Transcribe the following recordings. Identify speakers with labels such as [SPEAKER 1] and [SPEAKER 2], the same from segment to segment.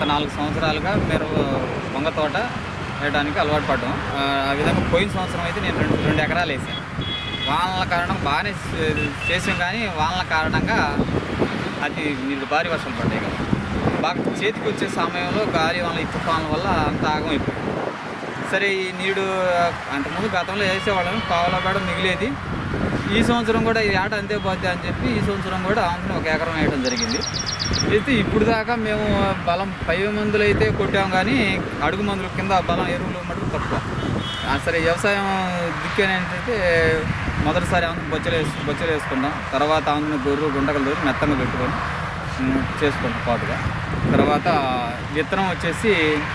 [SPEAKER 1] నాలుగు సంవత్సరాలుగా మీరు వంగ తోట వేయడానికి అలవాటు పడ్డాం ఆ, ఆ విధంగా పోయిన సంవత్సరం అయితే నేను రెండు రెండు ఎకరాలు వేసాను వానల కారణం బాగానే చే- చేసాం కానీ వానల కారణంగా అది నీళ్ళు భారీ వర్షాలు పడ్డాయి కదా బాగా చేతికి వచ్చే సమయంలో గాలి వల్ల ఈ తుఫాన్ వల్ల అంత ఆగమైపోయింది సరే ఈ నీడు అంతకుముందు గతంలో వేసేవాళ్ళం పావుల కూడా మిగిలేది ఈ సంవత్సరం కూడా ఈ ఆట అంతే పోద్ది అని చెప్పి ఈ సంవత్సరం కూడా ఆమెను ఒక ఎకరం వేయడం జరిగింది అయితే ఇప్పుడు దాకా మేము బలం పై మందులు అయితే కొట్టాం కానీ అడుగు మందుల కింద బలం ఎరువులు మటుకు తక్కువ ఆ సరే వ్యవసాయం దిక్కేనంటే మొదటిసారి ఆమెను బొచ్చలు వేసు బొచ్చలు వేసుకున్నాం తర్వాత ఆమెను గొర్రెలు గుంటకలు దూరి మెత్తంగా పెట్టుకొని ఉమ్, చేసుకున్నాం పాటుగా తర్వాత విత్తనం వచ్చేసి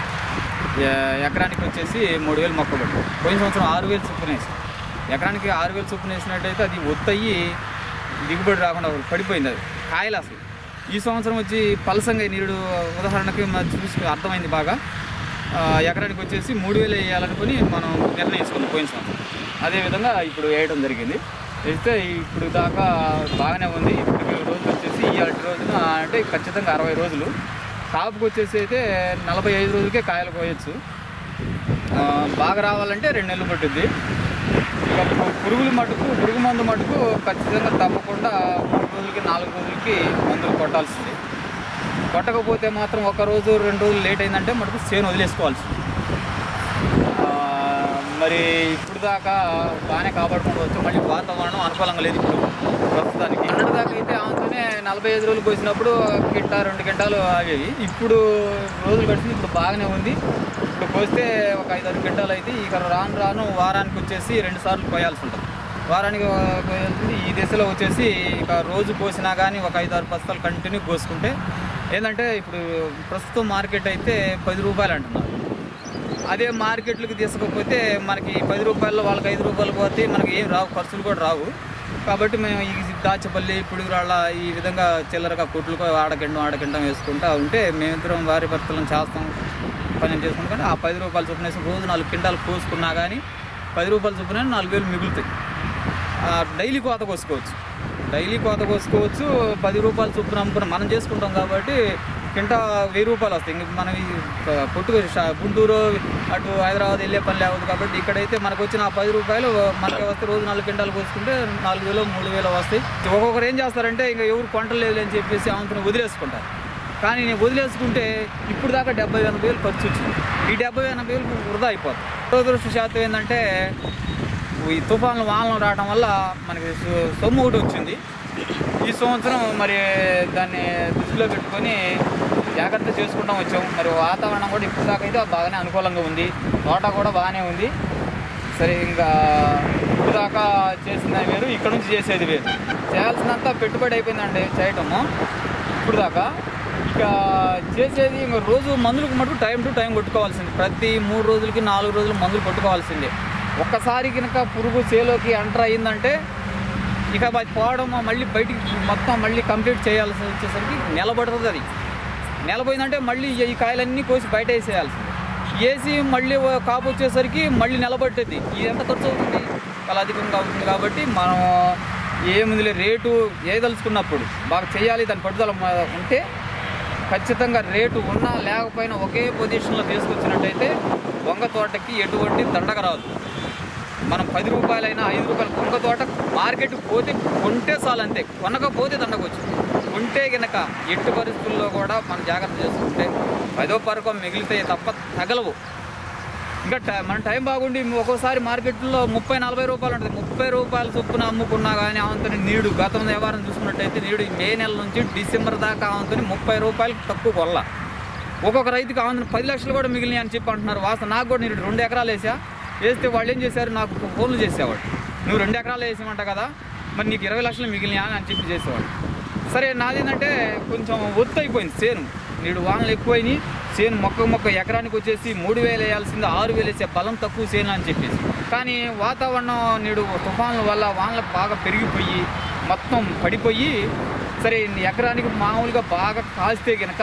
[SPEAKER 1] ఎ- ఎకరానికి వచ్చేసి మూడు వేలు మొక్క పెట్టు పోయిన సంవత్సరం ఆరు వేలు చొప్పున వేసాం ఎకరానికి ఆరు వేలు చొప్పున వేసినట్టయితే అది ఒత్తయ్యి దిగుబడి రాకుండా పడిపోయింది అది కాయలు అసలు ఈ సంవత్సరం వచ్చి పలసంగా నీరుడు ఉదాహరణకి మరి చూసి అర్థమైంది బాగా ఆ, ఎకరానికి వచ్చేసి మూడు వేలు వేయాలనుకుని మనం నిర్ణయించుకున్నాం పోయిన సంవత్సరం అదేవిధంగా ఇప్పుడు వేయడం జరిగింది వేస్తే ఇప్పుడు దాకా బాగానే ఉంది ఇప్పుడు రోజులు వచ్చేసి ఈ రోజున అంటే ఖచ్చితంగా అరవై రోజులు కాపుకి వచ్చేసి అయితే నలభై ఐదు రోజులకే కాయలు కోయచ్చు ఆ, బాగా రావాలంటే రెండు నెలలు పట్టుద్ది ఇక పు- పురుగులు మటుకు పురుగు మందు మటుకు ఖచ్చితంగా తప్పకుండా మూడు రోజులకి నాలుగు రోజులకి మందులు కొట్టాల్సింది కొట్టకపోతే మాత్రం ఒక రోజు రెండు రోజులు లేట్ అయిందంటే మటుకు చేను వదిలేసుకోవాల్సింది ఆ, మరి ఇప్పుడు దాకా బాగానే కాపాడుకుంటూ వచ్చాం మళ్ళీ వాతావరణం అనుకూలంగా లేదు ఇప్పుడు ప్రస్తుతానికి అన్నటి దాకా అయితే ఆమెతోనే నలభై ఐదు రోజులు కోసినప్పుడు గింట రెండు గంటలు ఆగేవి ఇప్పుడు రోజులు గడిచింది ఇప్పుడు బాగానే ఉంది ఇప్పుడు కోస్తే ఒక ఐదు ఆరు గంటలు అయితే ఇక రాను రాను వారానికి వచ్చేసి రెండు సార్లు కోయాల్సి ఉంటుంది వారానికి ఒక- కోయాల్సింది ఈ దిశలో వచ్చేసి ఇక రోజు కోసినా కానీ ఒక ఐదు ఆరు బస్తాలు కంటిన్యూ కోసుకుంటే ఏంటంటే ఇప్పుడు ప్రస్తుతం మార్కెట్ అయితే పది రూపాయలు అంటున్నారు అదే మార్కెట్లకు తీసుకపోతే మనకి పది రూపాయల్లో వాళ్ళకి ఐదు రూపాయలు పోతే మనకి ఏం రావు ఖర్చులు కూడా రావు కాబట్టి మేము ఈ దాచపల్లి పుడిగురాళ్ళ ఈ విధంగా చిల్లరగా కుట్లకు ఆడకిండం ఆడకిండం వేసుకుంటా ఉంటే మేమిద్దరం వారి భర్తలను చేస్తాం పని చేసుకుంటాం కానీ ఆ పది రూపాయలు చొప్పున వేసి రోజు నాలుగు కింటాలు కోసుకున్నా కానీ పది రూపాయల చొప్పున నాలుగు వేలు మిగులుతాయి ఆ, డైలీ కోత కోసుకోవచ్చు డైలీ కోత కోసుకోవచ్చు పది రూపాయలు చొప్పున అమ్ముకుని మనం చేసుకుంటాం కాబట్టి కింట వెయ్యి రూపాయలు వస్తాయి ఇంక మనం ఈ కొట్టు షా- గుంటూరు అటు హైదరాబాద్ వెళ్ళే పని లేవదు కాబట్టి ఇక్కడైతే మనకు వచ్చిన ఆ పది రూపాయలు మనకి వస్తే రోజు నాలుగు కింటాలు కోసుకుంటే నాలుగు వేలు మూడు వేలు వస్తాయి ఒక్కొక్కరు ఏం చేస్తారంటే ఇంకా ఎవరు కొంటలేదు అని చెప్పేసి ఆమెను వదిలేసుకుంటారు కానీ నేను వదిలేసుకుంటే ఇప్పుడు దాకా డెబ్బై ఎనభై వేలు ఖర్చు వచ్చింది ఈ డెబ్బై ఎనభై వేలు వృధా అయిపోతుంది దురదృష్టశాతం ఏంటంటే ఈ తుఫాన్లు వానలు రావడం వల్ల మనకి సొ- సొమ్ము ఒకటి వచ్చింది ఈ సంవత్సరం మరి దాన్ని దృష్టిలో పెట్టుకొని జాగ్రత్త చేసుకుంటాం వచ్చాం మరి వాతావరణం కూడా ఇప్పుడు దాకా అయితే బాగానే అనుకూలంగా ఉంది తోట కూడా బాగానే ఉంది సరే ఇంకా ఇప్పుడు దాకా చేసిన వేరు ఇక్కడ నుంచి చేసేది వేరు చేయాల్సినంత పెట్టుబడి అయిపోయిందండి చేయటము ఇప్పుడు దాకా ఇక చేసేది ఇంక రోజు మందులకు మటుకు టైం టు టైం కొట్టుకోవాల్సింది ప్రతి మూడు రోజులకి నాలుగు రోజులు మందులు కొట్టుకోవాల్సిందే ఒక్కసారి కనుక పురుగు చేలోకి ఎంటర్ అయ్యిందంటే ఇక అది పోవడం మళ్ళీ బయటికి మొత్తం మళ్ళీ కంప్లీట్ చేయాల్సి వచ్చేసరికి నిలబడుతుంది అది నిలబోయిందంటే మళ్ళీ ఈ కాయలన్నీ కోసి బయట వేసేయాల్సింది వేసి మళ్ళీ ఓ కాపు వచ్చేసరికి మళ్ళీ నిలబట్టేది ఇది ఎంత ఖర్చు అవుతుంది చాలా అధికంగా అవుతుంది కాబట్టి మనం ఏముందిలే రేటు ఏదలుచుకున్నప్పుడు బాగా చేయాలి దాని పట్టుదల మ- ఉంటే ఖచ్చితంగా రేటు ఉన్నా లేకపోయినా ఒకే పొజిషన్లో తీసుకొచ్చినట్టయితే వంగ తోటకి ఎటువంటి దండగ రాదు మనం పది రూపాయలైనా ఐదు రూపాయలు కొంగ తోట మార్కెట్ పోతే కొంటే చాలు అంతే కొనకపోతే దండకొచ్చు కొంటే గనక ఎట్టి పరిస్థితుల్లో కూడా మనం జాగ్రత్త చేసుకుంటే పదో పరకం మిగిలితే తప్ప తగలవు ఇంకా టై- మన టైం బాగుండి ఒక్కోసారి మార్కెట్లో ముప్పై నలభై రూపాయలు ఉంటుంది ముప్పై రూపాయల చొప్పున అమ్ముకున్నా కానీ ఆవంతని నీడు గతం వ్యవహారం చూసుకున్నట్టయితే నీడు మే నెల నుంచి డిసెంబర్ దాకా ఆవంతని ముప్పై రూపాయలు తక్కువ కొల్ల ఒక్కొక్క రైతుకి ఆవంతని పది లక్షలు కూడా మిగిలినాయి అని చెప్పి అంటున్నారు వాసన నాకు కూడా నేను రెండు ఎకరాలు వేసా వేస్తే వాళ్ళు ఏం చేశారు నాకు ఫోన్లు చేసేవాడు నువ్వు రెండు ఎకరాలు వేసామంట కదా మరి నీకు ఇరవై లక్షలు మిగిలినాయా అని చెప్పి చేసేవాడు సరే నాదేంటంటే కొంచెం ఒత్తు అయిపోయింది చేను నీడు వానలు ఎక్కువైనాయి చేను మొక్క మొక్క ఎకరానికి వచ్చేసి మూడు వేలు వేయాల్సింది ఆరు వేలు వేసే బలం తక్కువ చేను అని చెప్పేసి కానీ వాతావరణం నీడు తుఫాన్ల వల్ల వానలు బాగా పెరిగిపోయి మొత్తం పడిపోయి సరే ఎకరానికి మామూలుగా బాగా కాస్తే కనుక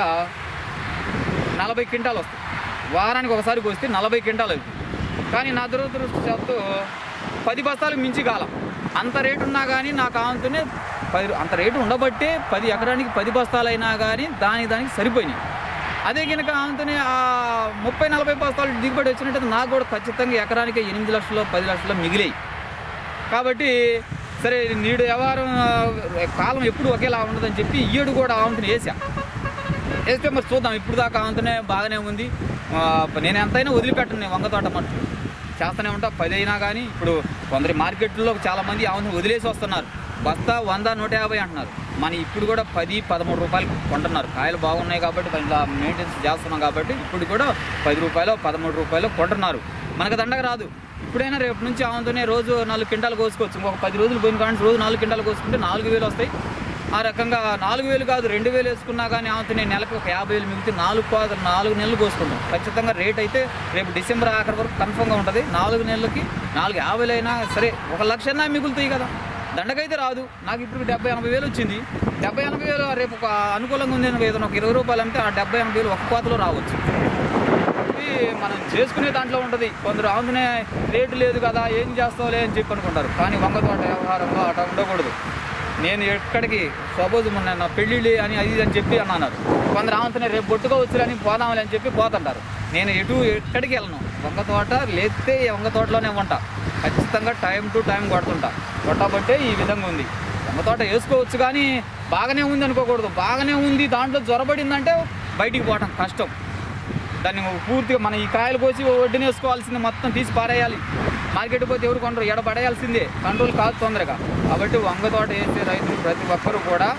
[SPEAKER 1] నలభై క్వింటాలు వస్తాయి వారానికి ఒకసారి కోస్తే నలభై క్వింటాలు అవుతుంది కానీ నా దురదృష్టవశాత్తు పది బస్తాలకు మించి కాలం అంత రేటు ఉన్నా కానీ నాకు కావాలంతోనే పది అంత రేటు ఉండబట్టే పది ఎకరానికి పది బస్తాలు అయినా కానీ దానికి దానికి సరిపోయినాయి అదే కనుక ఆమెతోనే ఆ ముప్పై నలభై బస్తాలు దిగుబడి వచ్చినట్టు నాకు కూడా ఖచ్చితంగా ఎకరానికి ఎనిమిది లక్షలు పది లక్షలు మిగిలాయి కాబట్టి సరే నీడు వ్యవహారం ఆ, కాలం ఎప్పుడు ఒకేలా ఉండదని చెప్పి ఈడు కూడా ఆమెతోనే వేసా వేస్తే మరి చూద్దాం ఇప్పుడు దాకా ఆమెతోనే బాగానే ఉంది ఆ, నేను ఎంతైనా వదిలిపెట్టను నేను వంగ తోట మట్టు చేస్తూనే ఉంటా పది అయినా కానీ ఇప్పుడు కొందరి మార్కెట్లో చాలా మంది ఆమెను వదిలేసి వస్తున్నారు బస్తా వంద నూట యాభై అంటున్నారు మన ఇప్పుడు కూడా పది పదమూడు రూపాయలు కొంటున్నారు కాయలు బాగున్నాయి కాబట్టి దాంట్లో మెయింటెనెన్స్ చేస్తున్నాం కాబట్టి ఇప్పుడు కూడా పది రూపాయలు పదమూడు రూపాయలు కొంటున్నారు మనకు దండగ రాదు ఇప్పుడైనా రేపు నుంచి ఆమెతోనే రోజు నాలుగు క్వింటాలు కోసుకోవచ్చు ఇంకొక పది రోజులు పోయిన కానీ రోజు నాలుగు క్వింటాలు కోసుకుంటే నాలుగు వేలు వస్తాయి ఆ రకంగా నాలుగు వేలు కాదు రెండు వేలు వేసుకున్నా కానీ ఆమెతో నేను నెలకు ఒక యాభై వేలు మిగిలితే నాలుగు పాద నాలుగు నెలలు కోసుకుంటాం ఖచ్చితంగా రేట్ అయితే రేపు డిసెంబర్ ఆఖరి వరకు కన్ఫర్మ్గా ఉంటుంది నాలుగు నెలలకి నాలుగు యాభైలు అయినా సరే ఒక లక్ష అయినా మిగులుతాయి కదా దండకైతే రాదు నాకు ఇప్పుడు డెబ్బై ఎనభై వేలు వచ్చింది డెబ్బై ఎనభై వేలు రేపు ఒక అనుకూలంగా ఉంది అనుకో, ఏదైనా ఒక ఇరవై రూపాయలు అంటే ఆ డెబ్బై ఎనభై వేలు ఒక కోతలో రావచ్చు ఇది మనం చేసుకునే దాంట్లో ఉంటుంది కొందరు ఆమెనే రేటు లేదు కదా ఏం చేస్తావులే అని చెప్పి అనుకుంటారు కానీ వంగ తోట వ్యవహారంలో అట్లా ఉండకూడదు నేను ఎక్కడికి సపోజ్ మొన్న నా పెళ్ళిళ్ళు అని అది ఇది అని చెప్పి అన్నారు కొందరు ఆమెతోనే రేపు బొట్టుగా వచ్చులని పోదాంలే అని చెప్పి పోతుంటారు నేను ఎటు ఎక్కడికి వెళ్ళను వంగ తోట లేస్తే ఈ వంగ తోటలోనే ఉంటా ఖచ్చితంగా టైం టు టైం కొడుతుంటా కొట్టబట్టే ఈ విధంగా ఉంది వంగ తోట వేసుకోవచ్చు కానీ బాగానే ఉంది అనుకోకూడదు బాగానే ఉంది దాంట్లో జ్వరబడిందంటే బయటికి పోవటం కష్టం దాన్ని పూర్తిగా మన ఈ కాయలు కోసి వడ్డీని వేసుకోవాల్సింది మొత్తం తీసి పారేయాలి మార్కెట్ పోతే ఎవరు కొనరు ఎడబడేయాల్సిందే కంట్రోల్ కాదు తొందరగా కాబట్టి వంగ తోట వేసే రైతులు ప్రతి ఒక్కరు కూడా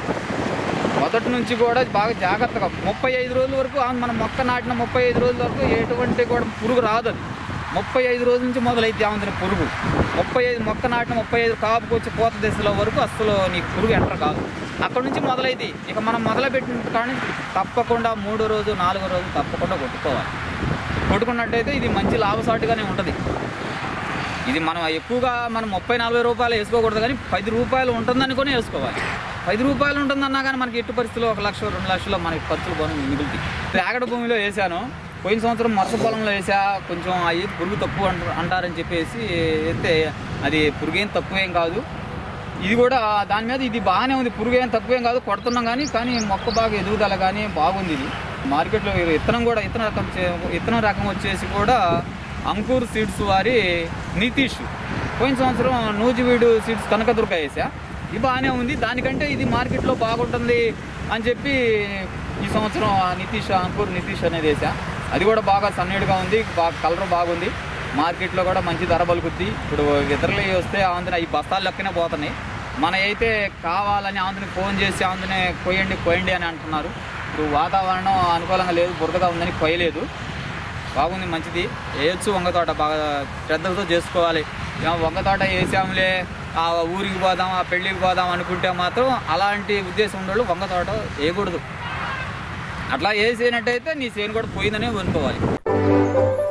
[SPEAKER 1] మొదటి నుంచి కూడా బాగా జాగ్రత్తగా ముప్పై ఐదు రోజుల వరకు ఆ మనం మొక్క నాటిన ముప్పై ఐదు రోజుల వరకు ఎటువంటి కూడా పురుగు రాదు అది ముప్పై ఐదు రోజుల నుంచి మొదలైతే ఏమంది పురుగు ముప్పై ఐదు మొక్క నాటిన ముప్పై ఐదు కాపుకి వచ్చి కోత దశలో వరకు అసలు నీకు పురుగు ఎంటర్ కాదు అక్కడ నుంచి మొదలైంది ఇక మనం మొదలుపెట్టిన కానీ తప్పకుండా మూడో రోజు నాలుగో రోజు తప్పకుండా కొట్టుకోవాలి కొట్టుకున్నట్టయితే ఇది మంచి లాభసాటుగానే ఉంటుంది ఇది మనం ఎక్కువగా మనం ముప్పై నలభై రూపాయలు వేసుకోకూడదు కానీ పది రూపాయలు ఉంటుందనుకుని వేసుకోవాలి పది రూపాయలు ఉంటుందన్నా కానీ మనకి ఎట్టి పరిస్థితుల్లో ఒక లక్ష రెండు లక్షలు మనకి ఖర్చులు పోను మిగులుతాయి రేగడ భూమిలో వేసాను పోయిన సంవత్సరం మరస పొలంలో వేసా కొంచెం అవి పురుగు తక్కువ అంట అంటారని చెప్పేసి వేస్తే అది పురుగు ఏం తక్కువేం కాదు ఇది కూడా దాని మీద ఇది బాగానే ఉంది పురుగు ఏం తక్కువేం కాదు కొడుతున్నాం కానీ కానీ మొక్క బాగా ఎదుగుదల కానీ బాగుంది ఇది మార్కెట్లో విత్తనం కూడా ఇతర రకం చే- ఇతనం రకం వచ్చేసి కూడా అంకూర్ సీడ్స్ వారి నితీష్ పోయిన సంవత్సరం నూజివీడు సీడ్స్ కనకదుర్గ వేసా ఇది బాగానే ఉంది దానికంటే ఇది మార్కెట్లో బాగుంటుంది అని చెప్పి ఈ సంవత్సరం ఆ నితీష్ అంకూర్ నితీష్ అనేది వేసా అది కూడా బాగా సన్నీడుగా ఉంది బాగా కలర్ బాగుంది మార్కెట్లో కూడా మంచి ధర పలుకుద్ది ఇప్పుడు ఇతరులు వస్తే ఆంధ్ర ఈ బస్తాలు లెక్కనే పోతున్నాయి మన అయితే కావాలని ఆంధ్రని ఫోన్ చేసి ఆంధ్రనే కొయ్యండి కొయ్యండి అని అంటున్నారు ఇప్పుడు వాతావరణం అనుకూలంగా లేదు బురదగా ఉందని కొయ్యలేదు బాగుంది మంచిది వేయచ్చు వంగ తోట బాగా శ్రద్ధలతో చేసుకోవాలి ఏమో వంగ తోట వేసాములే ఆ ఊరికి పోదాం ఆ పెళ్ళికి పోదాం అనుకుంటే మాత్రం అలాంటి ఉద్దేశం ఉండేవాళ్ళు వంగ తోట వేయకూడదు అట్లా వేసినట్టయితే నీ చేను కూడా పోయిందనే అనుకోవాలి